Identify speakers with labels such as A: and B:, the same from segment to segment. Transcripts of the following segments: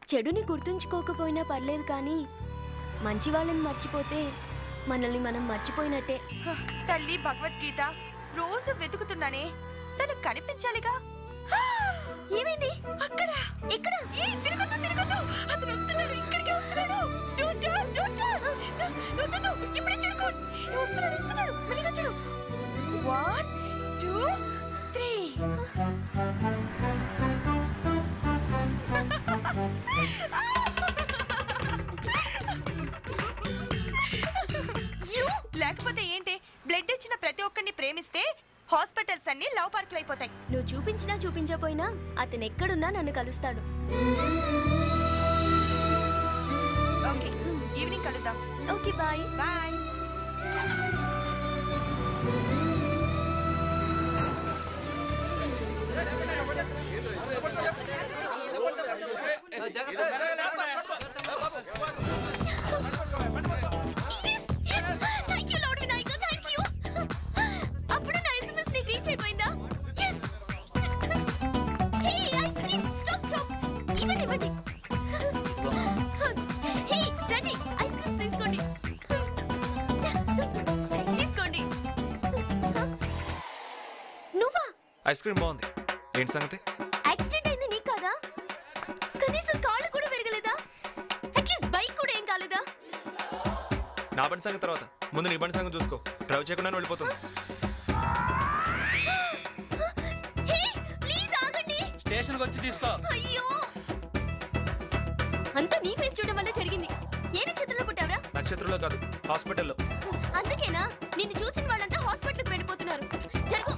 A: చెడుని గుర్తుంచుకోకపోయినా పర్లేదు కానీ మంచి వాళ్ళని మర్చిపోతే మనల్ని మనం మర్చిపోయినట్టే
B: హ, తల్లి భగవద్గీత రోజు వెతుకుతున్నానే తను కనిపించాలిగా
A: ఏమైంది
B: అక్కడ
A: ఎక్కడ
B: ఏ తిరగదు తిరగదు అతను వస్తున్నాడు ఇక్కడికి వస్తున్నాడు డోంట్ టర్న్ డోంట్ టర్న్ వద్దు ఇప్పుడే చూడుకో వస్తున్నాడు వస్తున్నాడు మెల్లిగా చూడు వన్ టూ త్రీ లేకపోతే ఏంటి బ్లడ్ ఇచ్చిన ప్రతి ఒక్కరిని ప్రేమిస్తే హాస్పిటల్స్ అన్ని లవ్ పార్కులు అయిపోతాయి
A: నువ్వు చూపించినా చూపించకపోయినా అతను ఎక్కడున్నా నన్ను కలుస్తాడు
B: ఓకే ఈవినింగ్ కలుద్దాం
A: okay bye
B: bye
A: thank you lord Vinayaka thank you అప్పుడు నా ఎస్ఎంఎస్ నీకు రీచ్ అయిపోయిందా yes hey ice cream stop stop ఇవ్వండి ఇవ్వండి హే రండి ఐస్ క్రీమ్స్ తీసుకోండి తీసుకోండి నువ్వా
C: ఐస్ క్రీమ్ బాగుంది ఏంటి సంగతి
A: యాక్సిడెంట్ అయింది నీకు కాదా కనీసం కాళ్ళు కూడా విరగలేదా అట్లీస్ట్ బైక్ కూడా ఏం కాలేదా
C: నా బండి సంగతి తర్వాత ముందు నీ బండి సంగతి చూసుకో డ్రైవ్ చేయకుండా వెళ్ళిపోతుంది
A: హే ప్లీజ్ ఆగండి
D: స్టేషన్కి వచ్చి తీసుకో
A: అయ్యో అంతా నీ ఫేస్ చూడడం వల్ల జరిగింది ఏ నక్షత్రంలో పుట్టావరా
C: నక్షత్రంలో కాదు హాస్పిటల్లో
A: అందుకేనా నిన్ను చూసిన వాళ్ళంతా హాస్పిటల్కి వెళ్ళిపోతున్నారు జరుగు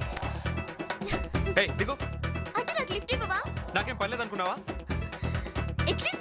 C: ఏ దిగు
A: అయితే నాకు లిఫ్ట్ ఇవ్వవా
C: నాకేం పర్లేదు అనుకున్నావా
A: అట్లీస్ట్